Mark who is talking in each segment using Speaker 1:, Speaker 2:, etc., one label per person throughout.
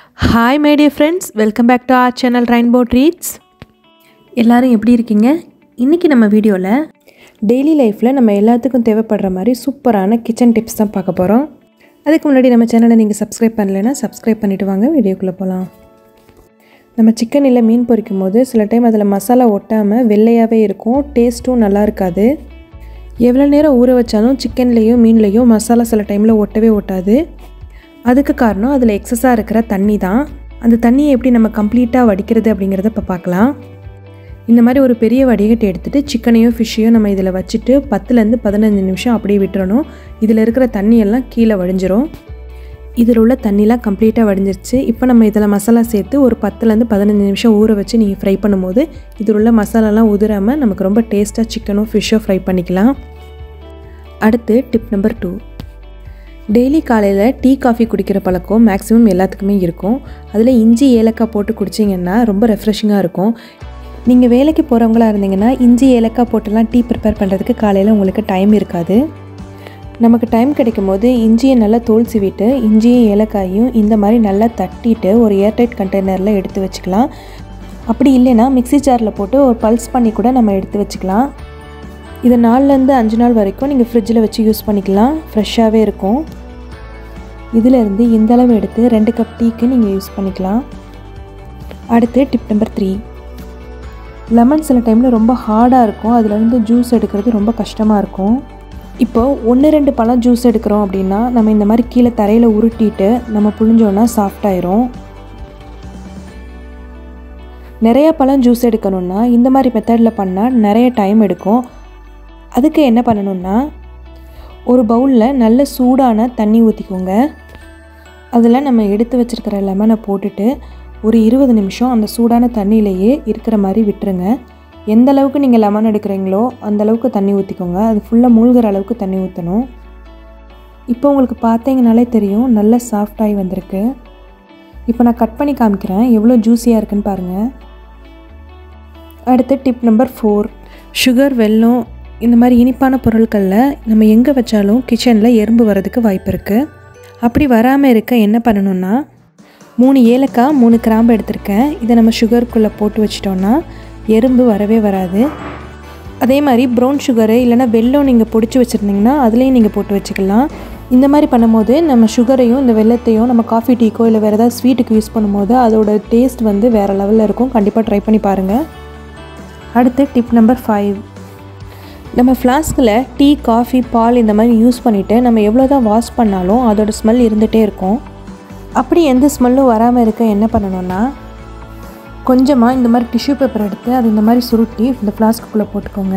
Speaker 1: hi my dear friends welcome back to our channel Rainbow Treats எல்லாரும் எப்படி இருக்கீங்க இன்றைக்கி நம்ம வீடியோவில் டெய்லி லைஃப்பில் நம்ம எல்லாத்துக்கும் தேவைப்படுற மாதிரி சூப்பரான கிச்சன் டிப்ஸ் தான் பார்க்க போகிறோம் அதுக்கு முன்னாடி நம்ம சேனலை நீங்கள் சப்ஸ்கிரைப் பண்ணலைன்னா சப்ஸ்கிரைப் பண்ணிவிட்டு வாங்க வீடியோக்குள்ளே போகலாம் நம்ம சிக்கன் இல்லை மீன் பொரிக்கும் போது சில டைம் அதில் மசாலா ஒட்டாமல் வெள்ளையாகவே இருக்கும் டேஸ்ட்டும் நல்லா இருக்காது எவ்வளோ நேரம் ஊற வச்சாலும் சிக்கன்லேயும் மீன்லேயும் மசாலா சில டைமில் ஒட்டவே ஒட்டாது அதுக்கு காரணம் அதில் எக்ஸஸாக இருக்கிற தண்ணி தான் அந்த தண்ணியை எப்படி நம்ம கம்ப்ளீட்டாக வடிக்கிறது அப்படிங்கிறத இப்போ பார்க்கலாம் இந்த மாதிரி ஒரு பெரிய வடிகட்டி எடுத்துகிட்டு சிக்கனையும் ஃபிஷ்ஷையும் நம்ம இதில் வச்சுட்டு பத்துலேருந்து பதினஞ்சு நிமிஷம் அப்படியே விட்டுறணும் இதில் இருக்கிற தண்ணியெல்லாம் கீழே வடிஞ்சிரும் இதில் உள்ள தண்ணிலாம் கம்ப்ளீட்டாக வடிஞ்சிருச்சு இப்போ நம்ம இதில் மசாலா சேர்த்து ஒரு பத்துலேருந்து பதினஞ்சு நிமிஷம் ஊற வச்சு நீங்கள் ஃப்ரை பண்ணும்போது இதில் உள்ள மசாலாலாம் உதிராமல் நமக்கு ரொம்ப டேஸ்ட்டாக சிக்கனும் ஃபிஷ்ஷும் ஃப்ரை பண்ணிக்கலாம் அடுத்து டிப் நம்பர் டூ டெய்லி காலையில் டீ காஃபி குடிக்கிற பழக்கம் மேக்ஸிமம் எல்லாத்துக்குமே இருக்கும் அதில் இஞ்சி ஏலக்காய் போட்டு குடிச்சிங்கன்னா ரொம்ப ரெஃப்ரெஷிங்காக இருக்கும் நீங்கள் வேலைக்கு போகிறவங்களா இருந்தீங்கன்னா இஞ்சி ஏலக்காய் போட்டுலாம் டீ ப்ரிப்பேர் பண்ணுறதுக்கு காலையில் உங்களுக்கு டைம் இருக்காது நமக்கு டைம் கிடைக்கும் போது இஞ்சியை நல்லா தோல் சீவிட்டு இஞ்சியும் ஏலக்காயும் இந்த மாதிரி நல்லா தட்டிட்டு ஒரு ஏர்டைட் கண்டெய்னரில் எடுத்து வச்சுக்கலாம் அப்படி இல்லைன்னா மிக்ஸி ஜாரில் போட்டு ஒரு பல்ஸ் பண்ணி கூட நம்ம எடுத்து வச்சுக்கலாம் இது நாலுலேருந்து அஞ்சு நாள் வரைக்கும் நீங்கள் ஃப்ரிட்ஜில் வச்சு யூஸ் பண்ணிக்கலாம் ஃப்ரெஷ்ஷாகவே இருக்கும் இதிலேருந்து இந்த அளவு எடுத்து ரெண்டு கப் டீக்கு நீங்கள் யூஸ் பண்ணிக்கலாம் அடுத்து டிப் நம்பர் த்ரீ லெமன் சில டைமில் ரொம்ப ஹார்டாக இருக்கும் அதுலேருந்து ஜூஸ் எடுக்கிறது ரொம்ப கஷ்டமாக இருக்கும் இப்போது ஒன்று ரெண்டு பழம் ஜூஸ் எடுக்கிறோம் அப்படின்னா நம்ம இந்த மாதிரி கீழே தரையில் உருட்டிட்டு நம்ம புழிஞ்சோன்னா சாஃப்டாயிரும் நிறைய பழம் ஜூஸ் எடுக்கணுன்னா இந்த மாதிரி மெத்தடில் பண்ணால் நிறைய டைம் எடுக்கும் அதுக்கு என்ன பண்ணணுன்னா ஒரு பவுலில் நல்ல சூடான தண்ணி ஊற்றிக்கோங்க அதில் நம்ம எடுத்து வச்சுருக்கிற லெமனை போட்டுட்டு ஒரு இருபது நிமிஷம் அந்த சூடான தண்ணியிலையே இருக்கிற மாதிரி விட்டுருங்க எந்த அளவுக்கு நீங்கள் லெமன் எடுக்கிறீங்களோ அந்த அளவுக்கு தண்ணி ஊற்றிக்கோங்க அது ஃபுல்லாக மூழ்கிற அளவுக்கு தண்ணி ஊற்றணும் இப்போ உங்களுக்கு பார்த்தீங்கனாலே தெரியும் நல்ல சாஃப்டாகி வந்திருக்கு இப்போ நான் கட் பண்ணி காமிக்கிறேன் எவ்வளோ ஜூஸியாக இருக்குன்னு பாருங்கள் அடுத்து டிப் நம்பர் ஃபோர் சுகர் வெல்லம் இந்த மாதிரி இனிப்பான பொருட்களில் நம்ம எங்கே வச்சாலும் கிச்சனில் எறும்பு வரதுக்கு வாய்ப்பு இருக்குது அப்படி வராமல் இருக்க என்ன பண்ணணுன்னா மூணு ஏலக்காய் மூணு கிராம்பு எடுத்திருக்கேன் இதை நம்ம சுகருக்குள்ளே போட்டு வச்சிட்டோன்னா எறும்பு வரவே வராது அதே மாதிரி ப்ரௌன் சுகரு இல்லைனா வெல்லம் நீங்கள் பொடிச்சு வச்சுருந்தீங்கன்னா அதுலேயும் நீங்கள் போட்டு வச்சுக்கலாம் இந்த மாதிரி பண்ணும்போது நம்ம சுகரையும் இந்த வெள்ளத்தையும் நம்ம காஃபி டீக்கோ இல்லை வேறு ஏதாவது ஸ்வீட்டுக்கு யூஸ் பண்ணும்போது அதோட டேஸ்ட் வந்து வேறு லெவலில் இருக்கும் கண்டிப்பாக ட்ரை பண்ணி பாருங்கள் அடுத்து டிப் நம்பர் ஃபைவ் நம்ம ஃப்ளாஸ்கில் டீ காஃபி பால் இந்த மாதிரி யூஸ் பண்ணிவிட்டு நம்ம எவ்வளோ தான் வாஷ் பண்ணாலும் அதோட ஸ்மெல் இருந்துகிட்டே இருக்கும் அப்படி எந்த ஸ்மெல்லும் வராமல் இருக்க என்ன பண்ணணும்னா கொஞ்சமாக இந்த மாதிரி டிஷ்யூ பேப்பர் எடுத்து அது இந்த மாதிரி சுருட்டி இந்த ஃப்ளாஸ்க்குள்ளே போட்டுக்கோங்க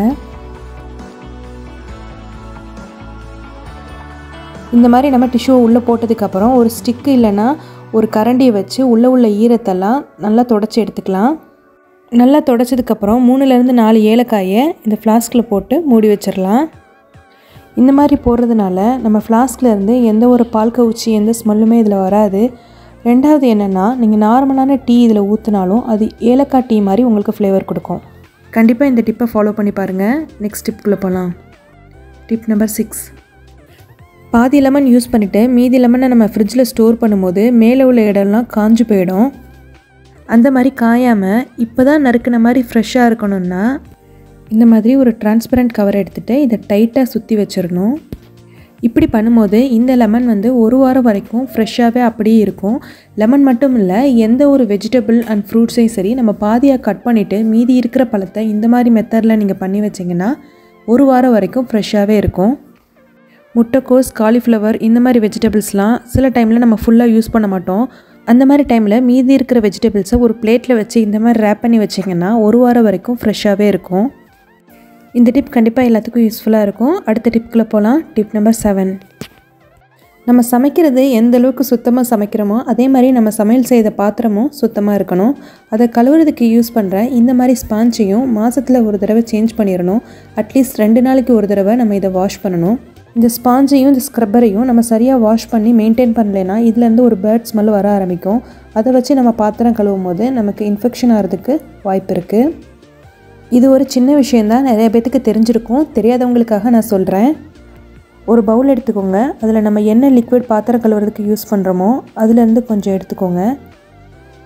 Speaker 1: இந்த மாதிரி நம்ம டிஷ்யூ உள்ளே போட்டதுக்கப்புறம் ஒரு ஸ்டிக்கு இல்லைன்னா ஒரு கரண்டியை வச்சு உள்ளே உள்ள ஈரத்தெல்லாம் நல்லா தொடச்சி எடுத்துக்கலாம் நல்லா தொடச்சதுக்கப்புறம் மூணுலேருந்து நாலு ஏலக்காயை இந்த ஃப்ளாஸ்கில் போட்டு மூடி வச்சிடலாம் இந்த மாதிரி போடுறதுனால நம்ம ஃப்ளாஸ்க்லேருந்து எந்த ஒரு பால் கவுச்சி எந்த ஸ்மெல்லுமே இதில் வராது ரெண்டாவது என்னென்னா நீங்கள் நார்மலான டீ இதில் ஊற்றினாலும் அது ஏலக்காய் டீ மாதிரி உங்களுக்கு ஃப்ளேவர் கொடுக்கும் கண்டிப்பாக இந்த டிப்பை ஃபாலோ பண்ணி பாருங்கள் நெக்ஸ்ட் டிப்புக்குள்ளே போகலாம் டிப் நம்பர் சிக்ஸ் பாதி லெமன் யூஸ் பண்ணிவிட்டு மீதி லெமனை நம்ம ஃப்ரிட்ஜில் ஸ்டோர் பண்ணும்போது மேலே உள்ள இடம்லாம் காஞ்சு போயிடும் அந்த மாதிரி காயாமல் இப்போ தான் நறுக்கின மாதிரி ஃப்ரெஷ்ஷாக இருக்கணும்னா இந்த மாதிரி ஒரு டிரான்ஸ்பரண்ட் கவர் எடுத்துகிட்டு இதை டைட்டாக சுற்றி வச்சிடணும் இப்படி பண்ணும்போது இந்த லெமன் வந்து ஒரு வாரம் வரைக்கும் ஃப்ரெஷ்ஷாகவே அப்படியே இருக்கும் லெமன் மட்டும் இல்லை எந்த ஒரு வெஜிடபிள் அண்ட் ஃப்ரூட்ஸையும் சரி நம்ம பாதியாக கட் பண்ணிவிட்டு மீதி இருக்கிற பழத்தை இந்த மாதிரி மெத்தடில் நீங்கள் பண்ணி வச்சிங்கன்னா ஒரு வாரம் வரைக்கும் ஃப்ரெஷ்ஷாகவே இருக்கும் முட்டைக்கோஸ் காலிஃப்ளவர் இந்த மாதிரி வெஜிடபிள்ஸ்லாம் சில டைமில் நம்ம ஃபுல்லாக யூஸ் பண்ண மாட்டோம் அந்த மாதிரி டைமில் மீதி இருக்கிற வெஜிடபிள்ஸை ஒரு பிளேட்டில் வச்சு இந்த மாதிரி ரேப் பண்ணி வச்சிங்கன்னா ஒரு வாரம் வரைக்கும் ஃப்ரெஷ்ஷாகவே இருக்கும் இந்த டிப் கண்டிப்பாக எல்லாத்துக்கும் யூஸ்ஃபுல்லாக இருக்கும் அடுத்த டிப்குள்ளே போகலாம் டிப் நம்பர் செவன் நம்ம சமைக்கிறது எந்த அளவுக்கு சுத்தமாக சமைக்கிறோமோ அதே மாதிரி நம்ம சமையல் செய்த பாத்திரமும் சுத்தமாக இருக்கணும் அதை கழுவுறதுக்கு யூஸ் பண்ணுற இந்த மாதிரி ஸ்பாஞ்சையும் மாதத்தில் ஒரு தடவை சேஞ்ச் பண்ணிடணும் அட்லீஸ்ட் ரெண்டு நாளைக்கு ஒரு தடவை நம்ம இதை வாஷ் பண்ணணும் இந்த ஸ்பாஞ்சையும் இந்த ஸ்க்ரப்பரையும் நம்ம சரியாக வாஷ் பண்ணி மெயின்டைன் பண்ணலைன்னா இதுலேருந்து ஒரு பேர்ட் ஸ்மெல் வர ஆரம்பிக்கும் அதை வச்சு நம்ம பாத்திரம் கழுவும் போது நமக்கு இன்ஃபெக்ஷன் ஆகிறதுக்கு வாய்ப்பு இருக்குது இது ஒரு சின்ன விஷயந்தான் நிறைய பேத்துக்கு தெரிஞ்சிருக்கும் தெரியாதவங்களுக்காக நான் சொல்கிறேன் ஒரு பவுல் எடுத்துக்கோங்க அதில் நம்ம என்ன லிக்விட் பாத்திரம் கழுவுறதுக்கு யூஸ் பண்ணுறோமோ அதுலேருந்து கொஞ்சம் எடுத்துக்கோங்க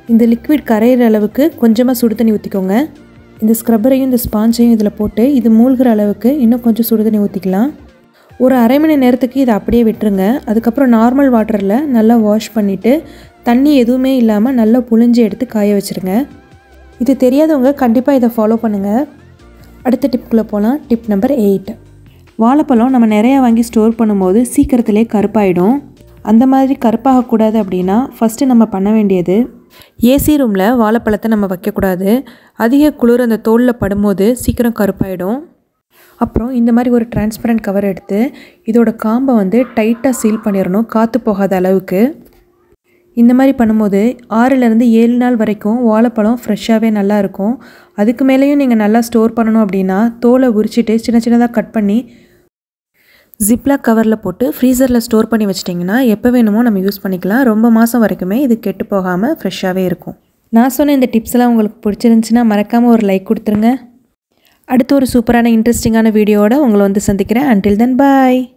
Speaker 1: இந்த லிக்விட் கரையிற அளவுக்கு கொஞ்சமாக சுடு தண்ணி ஊற்றிக்கோங்க இந்த ஸ்க்ரப்பரையும் இந்த ஸ்பாஞ்சையும் இதில் போட்டு இது மூழ்கிற அளவுக்கு இன்னும் கொஞ்சம் சுடு தண்ணி ஊற்றிக்கலாம் ஒரு அரை மணி நேரத்துக்கு இதை அப்படியே விட்டுருங்க அதுக்கப்புறம் நார்மல் வாட்டரில் நல்லா வாஷ் பண்ணிவிட்டு தண்ணி எதுவுமே இல்லாமல் நல்லா புழிஞ்சு எடுத்து காய வச்சுருங்க இது தெரியாதவங்க கண்டிப்பாக இதை ஃபாலோ பண்ணுங்கள் அடுத்த டிப்புக்குள்ளே போகலாம் டிப் நம்பர் எயிட் வாழைப்பழம் நம்ம நிறையா வாங்கி ஸ்டோர் பண்ணும்போது சீக்கிரத்திலே கருப்பாயிடும் அந்த மாதிரி கருப்பாகக்கூடாது அப்படின்னா ஃபஸ்ட்டு நம்ம பண்ண வேண்டியது ஏசி ரூமில் வாழைப்பழத்தை நம்ம வைக்கக்கூடாது அதிக குளிர் அந்த தோலில் படும்போது சீக்கிரம் கருப்பாயிடும் அப்புறம் இந்த மாதிரி ஒரு டிரான்ஸ்பரண்ட் கவர் எடுத்து இதோட காம்பை வந்து டைட்டாக சீல் பண்ணிடணும் காற்று போகாத அளவுக்கு இந்த மாதிரி பண்ணும்போது ஆறுலேருந்து ஏழு நாள் வரைக்கும் வாழைப்பழம் ஃப்ரெஷ்ஷாகவே நல்லா இருக்கும் அதுக்கு மேலேயும் நீங்கள் நல்லா ஸ்டோர் பண்ணணும் அப்படின்னா தோலை உரிச்சிட்டு சின்ன சின்னதாக கட் பண்ணி ஜிப்லாக் கவரில் போட்டு ஃப்ரீசரில் ஸ்டோர் பண்ணி வச்சிட்டிங்கன்னா எப்போ வேணுமோ நம்ம யூஸ் பண்ணிக்கலாம் ரொம்ப மாதம் வரைக்குமே இது கெட்டு போகாமல் ஃப்ரெஷ்ஷாகவே இருக்கும் நான் சொன்ன இந்த டிப்ஸ் எல்லாம் உங்களுக்கு பிடிச்சிருந்துச்சுன்னா மறக்காமல் ஒரு லைக் கொடுத்துருங்க அடுத்து ஒரு சூப்பரான இன்ட்ரெஸ்டிங்கான வீடியோவோட உங்களை வந்து சந்திக்கிறேன் அன்டில் தென் பாய்